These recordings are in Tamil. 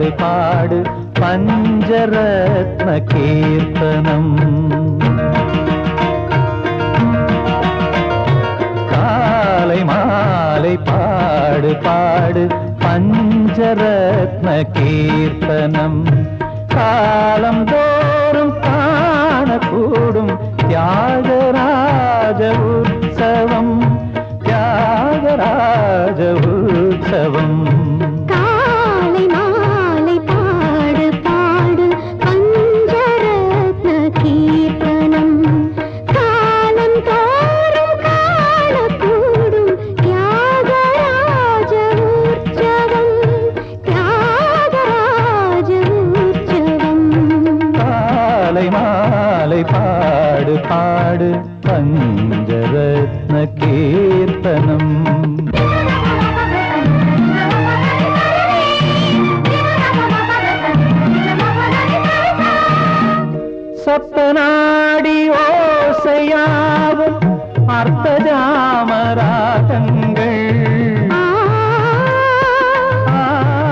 பாடு பாடு பஞ்சரத்ன கீர்த்தனம் காலை மாலை பாடு பாடு பஞ்சரத்ன கீர்த்தனம் காலம் தோறும் காணக்கூடும் தியாகராஜ உற்சவம் தியாகராஜ உற்சவம் காலை மாலை பாடு பாடு பஞ்சரத்ன கீர்த்தனம் காலம் தோறும் காணக்கூடும் தியாகராஜ உற்சவம் தியாகராஜ உற்சவம் காலை மாலை பாடு பாடு பஞ்சரத்ன கீர்த்தனம் சப்தநாடி ஓசையாவும் அர்த்தஜாமராகங்கள் ஆ,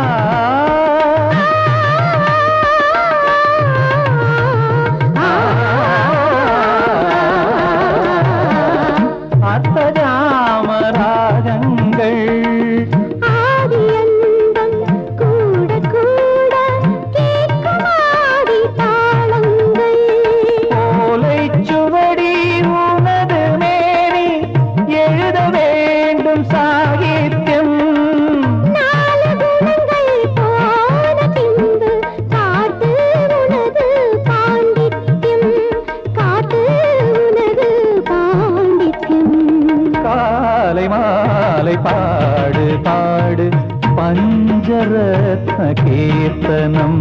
அர்த்தஜாமராகங்கள் ஆதியந்தம் கூட கூட கேட்கும் ஆதி தாளங்கள் ஓலை சுவடி உனது மேனி எழுத வேண்டும் சாகித்யம் நாலு குணங்கள் போன பின்பு காட்டு உனது பாண்டித்யம் காட்டு உனது பாண்டித்யம் காலை மாலை பாடு பாடு பஞ்சரத்ன கீர்த்தனம்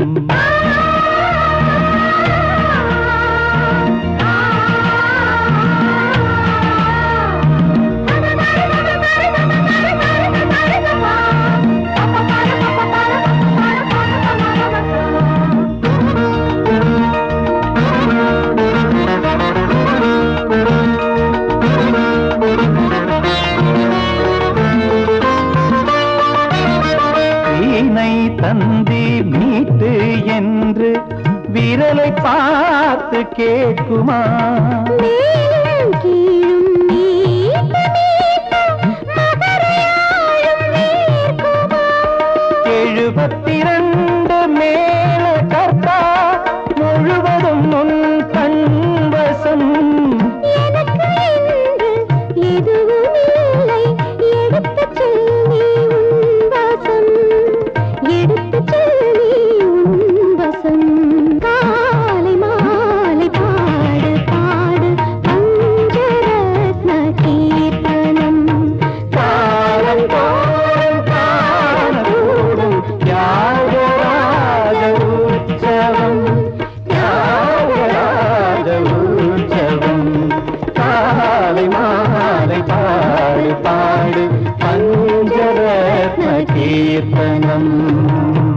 வீணை தந்தி மீட்டு என்று விரலை பார்த்து கேட்குமா மேலும் கீழும் மீட்டு மீட்டு மகரையாழும் வேர்க்குமா எழுபத்திரண்டு மேல கர்த்தா முழுவதும் உன் கண்வசம் எனக்கு என்று எதுவும் இல்லை எடுத்துச் செல்வி உன் வசம் எடுத்துச் செல்வி உன் வசம் காலை மாலை பாடு பாடு பஞ்சரத்ன கீர்த்தனம் காலம் தோறும் காணக்கூடும் தியாகராஜ உற்சவம் தியாகராஜ உற்சவம் காலை மாலை பாடு பாடு பஞ்சரத்ன கீர்த்தனம்